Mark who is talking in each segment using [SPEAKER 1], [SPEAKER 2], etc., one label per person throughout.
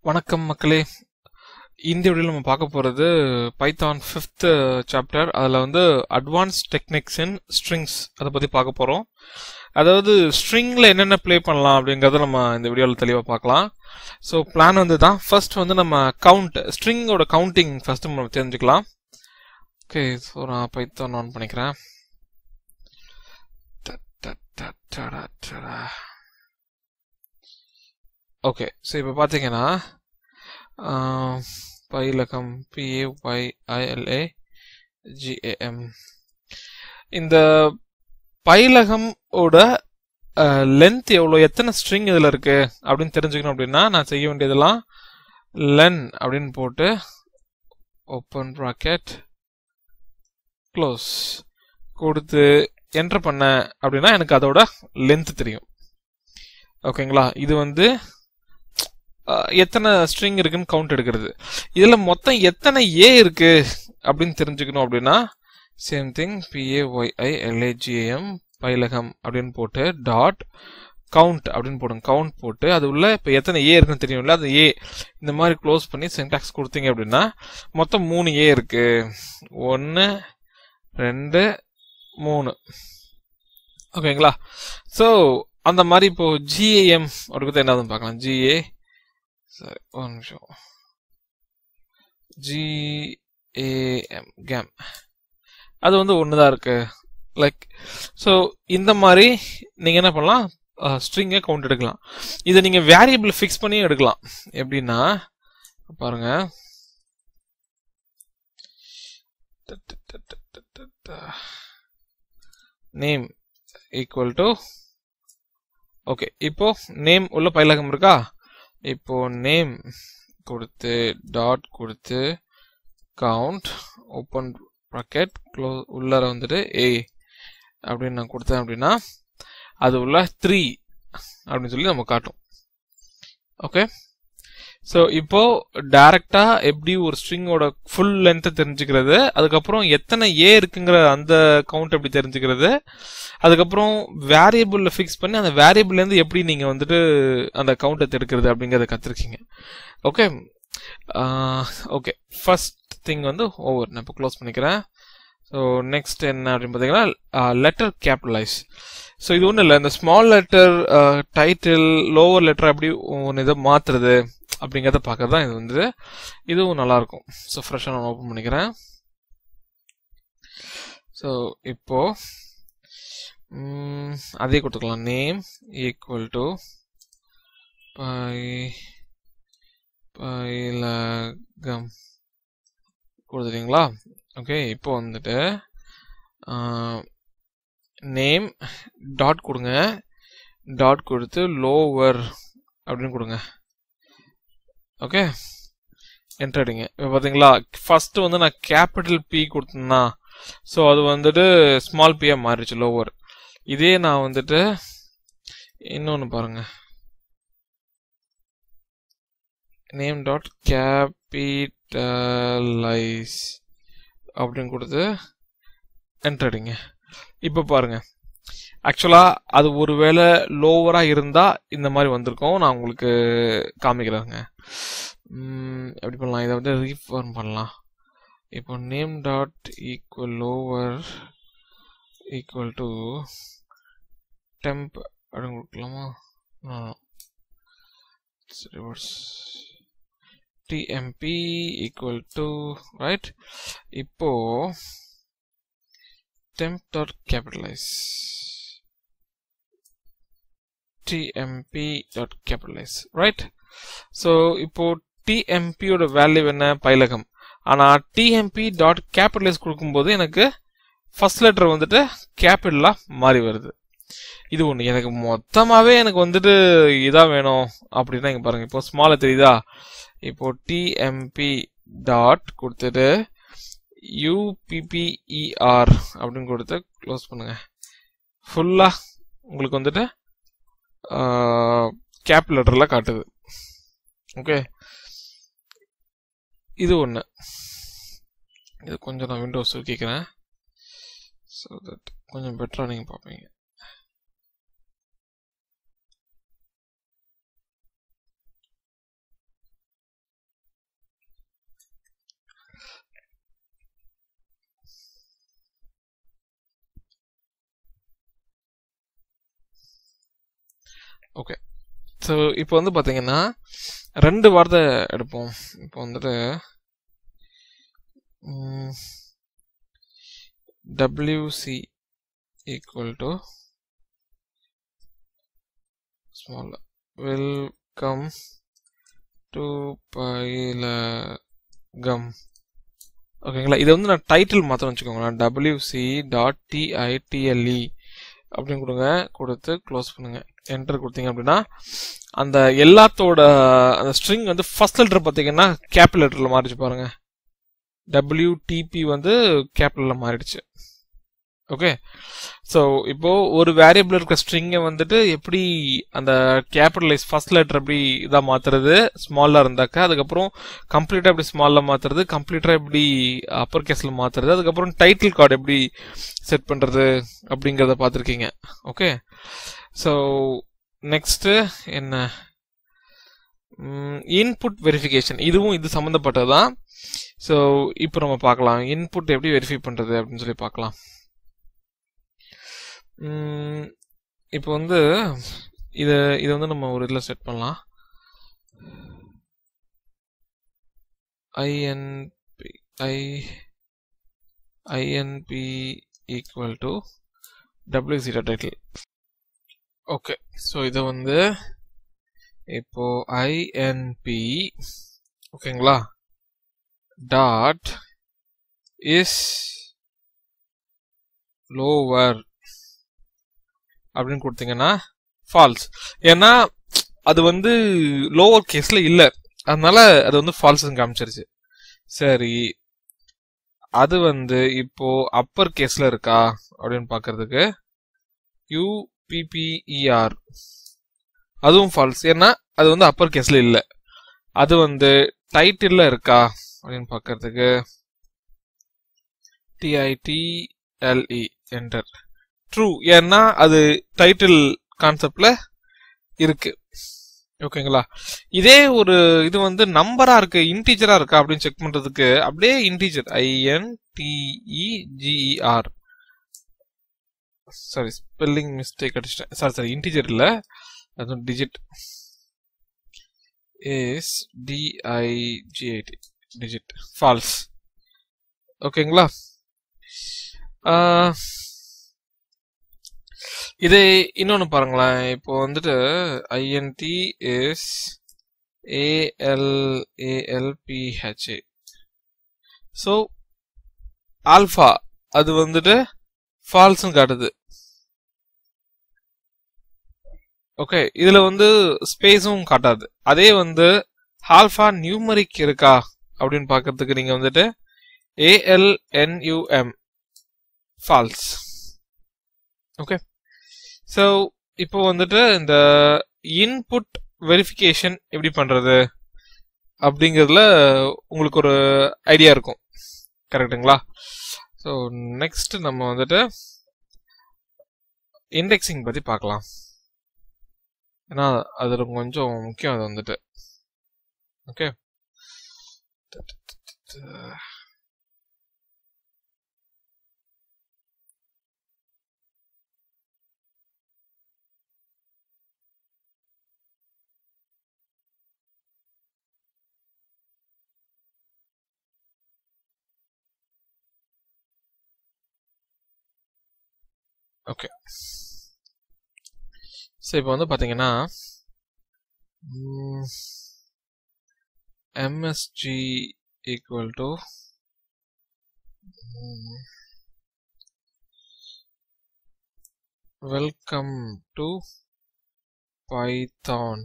[SPEAKER 1] வணக்கம் மக்களே இந்த வீடியோவில் நம்ம பார்க்க போகிறது பைத்தான் ஃபிஃப்த் சாப்டர் அதில் வந்து அட்வான்ஸ் டெக்னிக்ஸ் இன் ஸ்ட்ரிங்ஸ் அதை பற்றி பார்க்க போகிறோம் அதாவது ஸ்ட்ரிங்கில் என்னென்ன ப்ளே பண்ணலாம் அப்படிங்கிறத நம்ம இந்த வீடியோவில் தெளிவாக பார்க்கலாம் ஸோ பிளான் வந்து தான் ஃபர்ஸ்ட் வந்து நம்ம கவுண்ட் ஸ்ட்ரிங்கோட கவுண்டிங் ஃபர்ஸ்ட் நம்ம தெரிஞ்சுக்கலாம் ஓகே ஸோ நான் பைத்தான் ஆன் பண்ணிக்கிறேன் ஓகே ஸோ இப்போ பார்த்தீங்கன்னா பைலகம் பிஏஒய்ஐஎல்ஏ ஜிஏஎம் இந்த பைலகம் ஓட லென்த் எவ்வளோ எத்தனை ஸ்ட்ரிங் இதில் இருக்கு அப்படின்னு தெரிஞ்சுக்கணும் அப்படின்னா நான் செய்ய வேண்டியதெல்லாம் லென் அப்படின்னு போட்டு ஓப்பன் ப்ராக்கெட் க்ளோஸ் கொடுத்து என்டர் பண்ண அப்படின்னா எனக்கு அதோட லென்த் தெரியும் ஓகேங்களா இது வந்து எத்தனை ஸ்ட்ரிங் இருக்குன்னு கவுண்ட் எடுக்கிறது இதில் மொத்தம் எத்தனை ஏ இருக்கு அப்படின்னு தெரிஞ்சுக்கணும் அப்படின்னா சேம் திங் பிஏஒய்ஐ எல்ஏஜிஏஎம் பைலகம் அப்படின்னு போட்டு டாட் கவுண்ட் அப்படின்னு போடுங்க கவுண்ட் போட்டு அது உள்ள இப்போ எத்தனை ஏ இருக்குன்னு தெரியும்ல அது ஏ இந்த மாதிரி க்ளோஸ் பண்ணி சென்டாக்ஸ் கொடுத்தீங்க அப்படின்னா மொத்தம் மூணு ஏ இருக்கு ஒன்று ரெண்டு மூணு ஓகேங்களா ஸோ அந்த மாதிரி இப்போ ஜிஏஎம் அப்படி என்னதுன்னு பார்க்கலாம் ஜிஏ சரி ஒரு நிமிஷம் ஜிஏஎம் கேம் அது வந்து ஒன்று தான் இருக்கு லைக் ஸோ இந்த மாதிரி நீங்கள் என்ன பண்ணலாம் ஸ்ட்ரிங்கை கவுண்ட் எடுக்கலாம் இதை நீங்கள் வேரியபிள் ஃபிக்ஸ் பண்ணி எடுக்கலாம் எப்படின்னா பாருங்க நேம் ஈக்குவல் டு ஓகே இப்போ நேம் உள்ள பயிலகம் இருக்கா இப்போ நேம் கொடுத்து டாட் கொடுத்து கவுண்ட் ஓப்பன் ப்ராக்கெட் க்ளோ உள்ளார வந்துட்டு ஏ அப்படின்னு நான் கொடுத்தேன் அப்படின்னா அது உள்ள த்ரீ அப்படின்னு சொல்லி நம்ம காட்டும் ஓகே ஸோ இப்போ டைரக்டா எப்படி ஒரு ஸ்ட்ரிங்கோட ஃபுல் லென்த்தை தெரிஞ்சுக்கிறது அதுக்கப்புறம் எத்தனை ஏ இருக்குங்கிற அந்த கவுண்ட் எப்படி தெரிஞ்சுக்கிறது அதுக்கப்புறம் வேரியபிள்ல ஃபிக்ஸ் பண்ணி அந்த வேரியபிள்லேருந்து எப்படி நீங்கள் வந்துட்டு அந்த கவுண்டை எடுக்கிறது அப்படிங்கிறத கற்றுருக்கீங்க ஓகே ஓகே ஃபர்ஸ்ட் திங் வந்து ஓவர் நான் இப்போ க்ளோஸ் பண்ணிக்கிறேன் ஸோ நெக்ஸ்ட் என்ன அப்படின்னு பார்த்தீங்கன்னா லெட்டர் கேபிட்டலைஸ் ஸோ இது ஒன்றும் இல்லை இந்த small letter title lower letter அப்படி ஒன்று இதை மாற்றுறது அப்படிங்கிறத பார்க்கறது தான் இது வந்து இதுவும் நல்லாயிருக்கும் ஸோ ஃப்ரெஷ்ஷாக நான் ஓப்பன் பண்ணிக்கிறேன் ஸோ இப்போ அதே கொடுத்துக்கலாம் நேம் ஈக்குவல் டு பை பைலகம் கொடுத்துட்டீங்களா ஓகே இப்போ வந்துட்டு நேம் டாட் கொடுங்க டாட் கொடுத்து லோவர் அப்படின்னு கொடுங்க ஓகே என்டர் அடிங்க இப்போ பார்த்தீங்களா ஃபர்ஸ்ட் வந்து நான் கேபிட்டல் பி கொடுத்தேன்னா ஸோ அது வந்துட்டு ஸ்மால் பியாக மாறிடுச்சு லோவர் இதே நான் வந்துட்டு இன்னொன்று பாருங்க நேம் டாட் கேபிட்டலைஸ் அப்படின்னு கொடுத்து என்டர் அடிங்க இப்போ பாருங்க ஆக்சுவலா அது ஒருவேளை லோவரா இருந்தா இந்த மாதிரி வந்திருக்கும் நான் உங்களுக்கு காமிக்கிறேங்க எப்படி பண்ணலாம் இதை வந்து ரீஃபார்ம் பண்ணலாம் இப்போ name dot equal lower equal to temp அப்படின்னு கொடுக்கலாமா reverse tmp equal to right இப்போ temp dot capitalize tmp dot capitalize right so இப்போ tmp ஓட வேல்யூ என்ன பைலகம் ஆனா tmp dot capitalize கொடுக்கும்போது எனக்கு ஃபர்ஸ்ட் லெட்டர் வந்துட்டு கேபிட்டலா மாறி வருது இது ஒன்று எனக்கு மொத்தமாகவே எனக்கு வந்துட்டு இதாக வேணும் அப்படின்னா இங்கே பாருங்க இப்போ ஸ்மால தெரியுதா இப்போ டிஎம்பி டாட் கொடுத்துட்டு யூபிபிஇஆர் அப்படின்னு கொடுத்து க்ளோஸ் பண்ணுங்க ஃபுல்லா உங்களுக்கு வந்துட்டு கேப் லெட்டர்ல காட்டுது ஓகே இது ஒன்று இது கொஞ்சம் நான் விண்டோஸ் கேட்குறேன் ஸோ தட் கொஞ்சம் பெட்டராக நீங்கள் பார்ப்பீங்க ஓகே ஸோ இப்போ வந்து பார்த்தீங்கன்னா ரெண்டு வார்த்தை எடுப்போம் இப்போ வந்துட்டு WC equal to small welcome to Payilagam ஓகேங்களா இதை வந்து நான் டைட்டில் மாத்திரம் வச்சுக்கோங்களேன் டபிள்யூசி டாட் டிஐடிஎல்இ அப்படின்னு கொடுங்க கொடுத்து க்ளோஸ் பண்ணுங்க என்டர் கொடுத்தீங்க அப்படின்னா அந்த எல்லாத்தோட அந்த ஸ்ட்ரிங் வந்து ஃபர்ஸ்ட் லெட்டர் பார்த்தீங்கன்னா கேபிள் லெட்டரில் மாறிச்சு பாருங்க டபிள்யூடிபி வந்து கேபிட்டலில் மாறிடுச்சு ஓகே ஸோ இப்போ ஒரு வேரியபிள் இருக்க ஸ்ட்ரிங்கை வந்துட்டு எப்படி அந்த கேபிட்டலைஸ் ஃபர்ஸ்ட் லெட்டர் எப்படி இதாக மாத்துறது ஸ்மாலாக இருந்தாக்கா அதுக்கப்புறம் கம்ப்ளீட்டாக எப்படி ஸ்மாலில் மாத்துறது கம்ப்ளீட்டாக எப்படி அப்பர் கேஸில் மாத்துறது அதுக்கப்புறம் டைட்டில் கார்டு எப்படி செட் பண்ணுறது அப்படிங்கிறத பார்த்துருக்கீங்க ஓகே ஸோ நெக்ஸ்ட்டு என்ன இன்புட் வெரிஃபிகேஷன் இதுவும் இது சம்மந்தப்பட்டது தான் ஸோ இப்போ நம்ம பார்க்கலாம் இன்புட் எப்படி வெரிஃபை பண்ணுறது அப்படின்னு சொல்லி பார்க்கலாம் இப்போ வந்து இதை இதை வந்து நம்ம ஒரு இதில் செட் பண்ணலாம் INP I INP equal to W title okay so இதை வந்து இப்போ ஐஎன்பி ஓகேங்களா டாட் இஸ் லோவர் அப்படின்னு கொடுத்தீங்கன்னா ஃபால்ஸ் ஏன்னா அது வந்து லோவர் கேஸ்ல இல்ல அதனால அது வந்து ஃபால்ஸ் காமிச்சிருச்சு சரி அது வந்து இப்போ அப்பர் கேஸ்ல இருக்கா அப்படின்னு பாக்குறதுக்கு யூபிபிஇஆர் அதுவும் ஃபால்ஸ் ஏன்னா அது வந்து அப்பர் கேஸ்ல இல்ல அது வந்து டைட்டில்ல இருக்கா அப்படின்னு பாக்குறதுக்கு டிஐடிஎல்இ என்டர் ட்ரூ ஏன்னா அது டைட்டில் கான்செப்ட்ல இருக்கு ஓகேங்களா இதே ஒரு இது வந்து நம்பரா இருக்கு இன்டீஜரா இருக்கா அப்படின்னு செக் பண்றதுக்கு அப்படியே integer I N T E G E R sorry spelling mistake அடிச்சிட்டேன் சாரி சாரி இன்டீஜர் இல்ல அது digit is D I G I T digit false ஓகேங்களா இதை இன்னொன்னு பாருங்களேன் இப்போ வந்துட்டு I N T is A L A L P H A so alpha அது வந்துட்டு ஃபால்ஸ்னு காட்டுது ஓகே இதுல வந்து ஸ்பேஸும் காட்டாது அதே வந்து ஆல்ஃபா நியூமரிக் இருக்கா அப்படின்னு பார்க்கறதுக்கு நீங்க வந்துட்டு ஏஎல்என்யூஎம் ஃபால்ஸ் ஓகே ஸோ இப்போ வந்துட்டு இந்த இன்புட் வெரிஃபிகேஷன் எப்படி பண்றது அப்படிங்கிறதுல உங்களுக்கு ஒரு ஐடியா இருக்கும் கரெக்டுங்களா ஸோ நெக்ஸ்ட் நம்ம வந்துட்டு இண்டெக்ஸிங் பத்தி பார்க்கலாம் ஏன்னா அது கொஞ்சம் முக்கியம் அது வந்துட்டு ஓகே ஓகே ஸோ இப்போ வந்து பார்த்தீங்கன்னா MSG equal to welcome to Python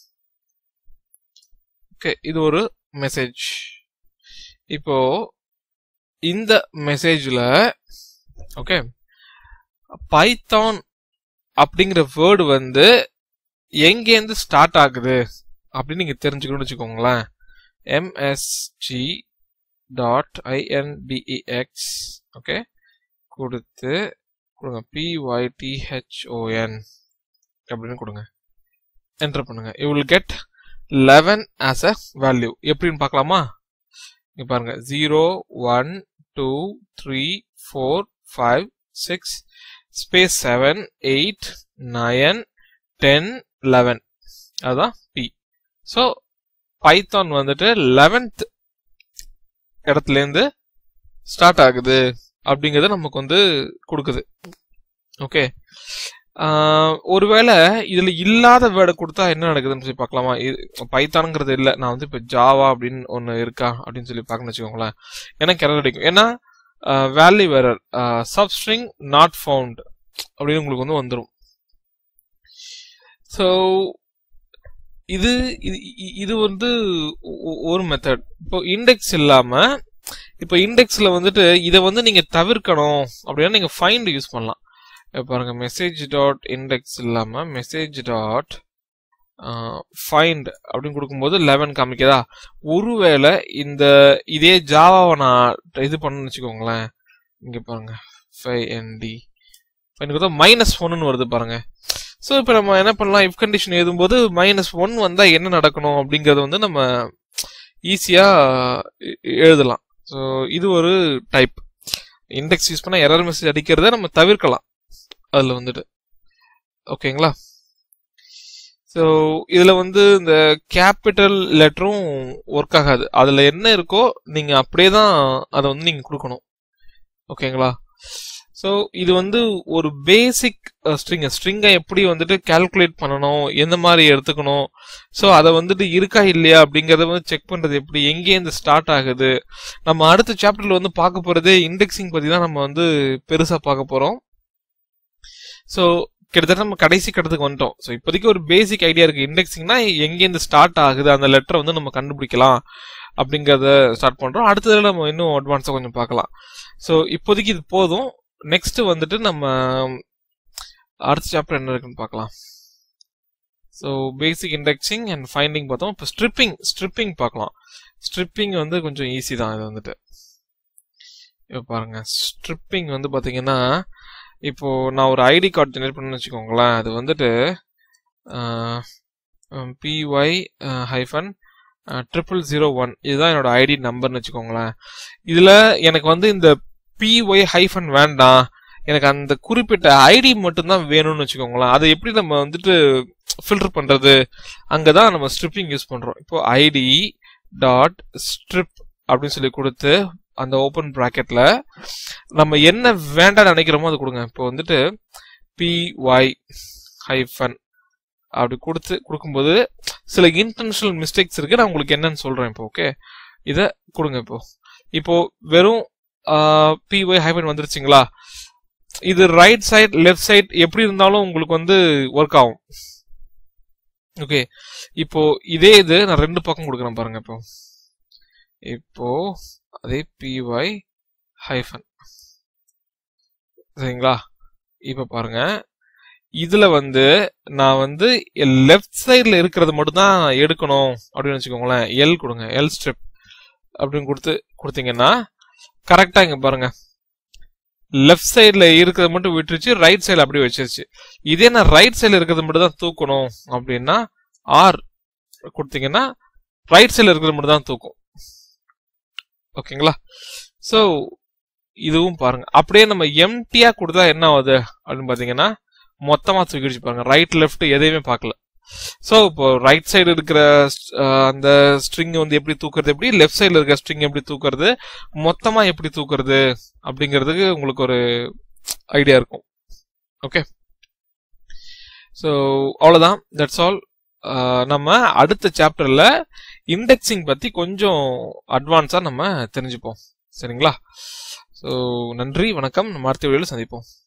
[SPEAKER 1] okay இது ஒரு மெசேஜ் இப்போ இந்த மெசேஜ்ல ஓகே பைத்தான் அப்படிங்கிற வேர்டு வந்து எங்கேருந்து ஸ்டார்ட் ஆகுது அப்படின்னு நீங்க தெரிஞ்சுக்கணும்னு வச்சுக்கோங்களேன் எம்எஸ்ஜி டாட் ஐஎன்டிஇஎக்ஸ் ஓகே கொடுத்து கொடுங்க பிஒய்டிஹெச்ஓஎன் அப்படின்னு கொடுங்க என்டர் பண்ணுங்க you will get eleven as a value எப்படின்னு பார்க்கலாமா இங்க பாருங்க zero one two three four five six space seven eight nine ten eleven அதுதான் பி ஸோ பைத்தான் வந்துட்டு லெவன்த் இடத்துல இருந்து ஸ்டார்ட் ஆகுது அப்படிங்கறத நமக்கு வந்து கொடுக்குது ஓகே ஒருவேளை இதுல இல்லாத வேர்டை கொடுத்தா என்ன நடக்குதுன்னு சொல்லி பார்க்கலாமா இது பைத்தானுங்கிறது இல்லை நான் வந்து இப்போ ஜாவா அப்படின்னு ஒன்று இருக்கா அப்படின்னு சொல்லி பார்க்கணும்னு வச்சுக்கோங்களேன் எனக்கு எரர் அடிக்கும் ஏன்னா value error substring not found அப்படின்னு உங்களுக்கு வந்து வந்துடும் ஸோ இது இது இது வந்து ஒ- ஒரு மெத்தட் இப்போ இண்டெக்ஸ் இல்லாம இப்போ இண்டெக்ஸ்ல வந்துட்டு இதை வந்து நீங்க தவிர்க்கணும் அப்படின்னா நீங்க ஃபைண்ட் யூஸ் பண்ணலாம் இப்ப பாருங்க மெசேஜ் டாட் இண்டெக்ஸ் இல்லாம மெசேஜ் டாட் ஃபைண்ட் அப்படின்னு கொடுக்கும்போது லெவன் காமிக்குதா ஒருவேளை இந்த இதே ஜாவாவை நான் இது பண்ணணும்னு வச்சுக்கோங்களேன் இங்க பாருங்க ஃபைவ் என்டி கொடுத்தா மைனஸ் ஒன்னு வருது பாருங்க ஸோ இப்போ நம்ம என்ன பண்ணலாம் இஃப் கண்டிஷன் எழுதும்போது மைனஸ் ஒன் வந்தால் என்ன நடக்கணும் அப்படிங்கறத வந்து நம்ம ஈஸியாக எழுதலாம் ஸோ இது ஒரு டைப் இண்டெக்ஸ் யூஸ் பண்ணால் எரர் மெசேஜ் அடிக்கிறத நம்ம தவிர்க்கலாம் அதில் வந்துட்டு ஓகேங்களா ஸோ இதில் வந்து இந்த கேபிட்டல் லெட்டரும் ஒர்க் ஆகாது அதில் என்ன இருக்கோ நீங்கள் அப்படியே தான் அதை வந்து நீங்கள் கொடுக்கணும் ஓகேங்களா ஸோ இது வந்து ஒரு பேசிக் ஸ்ட்ரிங் ஸ்ட்ரிங்கை எப்படி வந்துட்டு கால்குலேட் பண்ணணும் எந்த மாதிரி எடுத்துக்கணும் ஸோ அதை வந்துட்டு இருக்கா இல்லையா அப்படிங்கறத வந்து செக் பண்றது எப்படி எங்கேருந்து ஸ்டார்ட் ஆகுது நம்ம அடுத்த சாப்டர்ல வந்து பார்க்க போறதே இண்டெக்ஸிங் பத்தி தான் நம்ம வந்து பெருசா பார்க்க போறோம் ஸோ கிட்டத்தட்ட நம்ம கடைசி கட்டத்துக்கு வந்துட்டோம் ஸோ இப்போதைக்கு ஒரு பேசிக் ஐடியா இருக்கு இண்டெக்ஸிங்னா எங்கேருந்து ஸ்டார்ட் ஆகுது அந்த லெட்டரை வந்து நம்ம கண்டுபிடிக்கலாம் அப்படிங்கறத ஸ்டார்ட் பண்றோம் அடுத்ததுல நம்ம இன்னும் அட்வான்ஸா கொஞ்சம் பார்க்கலாம் ஸோ இப்போதைக்கு இது போதும் நெக்ஸ்ட் வந்துட்டு நம்ம அடுத்த சாப்டர் என்ன இருக்குன்னு பார்க்கலாம் so basic indexing and finding பார்த்தோம் இப்போ ஸ்ட்ரிப்பிங் ஸ்ட்ரிப்பிங் பார்க்கலாம் ஸ்ட்ரிப்பிங் வந்து கொஞ்சம் ஈஸி தான் இது வந்துட்டு இப்போ பாருங்க ஸ்ட்ரிப்பிங் வந்து பார்த்தீங்கன்னா இப்போ நான் ஒரு ஐடி கார்டு ஜெனரேட் பண்ணணும்னு வச்சுக்கோங்களேன் அது வந்துட்டு PY hyphen triple zero one இதுதான் என்னோட ஐடி நம்பர்னு வச்சுக்கோங்களேன் இதுல எனக்கு வந்து இந்த பிஒய் ஹைஃபன் வேண்டாம் எனக்கு அந்த குறிப்பிட்ட ஐடி மட்டும்தான் வேணும்னு வச்சுக்கோங்களேன் அதை எப்படி நம்ம வந்துட்டு ஃபில்டர் பண்றது அங்கதான் நம்ம ஸ்ட்ரிப்பிங் யூஸ் பண்றோம் இப்போ ஐடி டாட் ஸ்ட்ரிப் அப்படின்னு சொல்லி கொடுத்து அந்த ஓப்பன் ப்ராக்கெட்ல நம்ம என்ன வேண்டாம் நினைக்கிறோமோ அதை கொடுங்க இப்போ வந்துட்டு பிஒய் ஹைஃபன் அப்படி கொடுத்து கொடுக்கும்போது சில இன்டென்ஷனல் மிஸ்டேக்ஸ் இருக்கு நான் உங்களுக்கு என்னன்னு சொல்றேன் இப்போ ஓகே இதை கொடுங்க இப்போ இப்போ வெறும் பிஒய் ஹைஃபன் வந்துருச்சுங்களா இது ரைட் சைட் லெஃப்ட் சைட் எப்படி இருந்தாலும் உங்களுக்கு வந்து ஒர்க் ஆகும் ஓகே இப்போ இதே இது நான் ரெண்டு பக்கம் கொடுக்குறேன் பாருங்க இப்போ இப்போ அதே பிஒய் ஹைஃபன் சரிங்களா இப்ப பாருங்க இதுல வந்து நான் வந்து லெஃப்ட் சைடுல இருக்கிறது மட்டும் தான் எடுக்கணும் அப்படின்னு வச்சுக்கோங்களேன் எல் கொடுங்க எல் ஸ்ட்ரிப் அப்படின்னு கொடுத்து கொடுத்தீங்கன்னா கரெக்டா இங்க பாருங்க லெஃப்ட் சைடுல இருக்கிறத மட்டும் விட்டுருச்சு ரைட் சைடுல அப்படியே வச்சிருச்சு இதே நான் ரைட் சைடுல இருக்கிறது மட்டும் தான் தூக்கணும் அப்படின்னா ஆர் கொடுத்தீங்கன்னா ரைட் சைடுல இருக்கிறது மட்டும் தான் தூக்கும் ஓகேங்களா சோ இதுவும் பாருங்க அப்படியே நம்ம எம்டியா கொடுத்தா என்ன ஆகுது அப்படின்னு பாத்தீங்கன்னா மொத்தமா தூக்கிடுச்சு பாருங்க ரைட் லெஃப்ட் எதையுமே பார்க்கல ஸோ இப்போ ரைட் சைடு இருக்கிற அந்த ஸ்ட்ரிங் வந்து எப்படி தூக்குறது எப்படி லெஃப்ட் சைடில் இருக்கிற ஸ்ட்ரிங் எப்படி தூக்குறது மொத்தமா எப்படி தூக்குறது அப்படிங்கிறதுக்கு உங்களுக்கு ஒரு ஐடியா இருக்கும் ஓகே ஸோ அவ்வளோதான் தட்ஸ் ஆல் நம்ம அடுத்த சாப்டர்ல இண்டெக்ஸிங் பத்தி கொஞ்சம் அட்வான்ஸா நம்ம தெரிஞ்சுப்போம் சரிங்களா ஸோ நன்றி வணக்கம் நம்ம அடுத்த வீடியோவில் சந்திப்போம்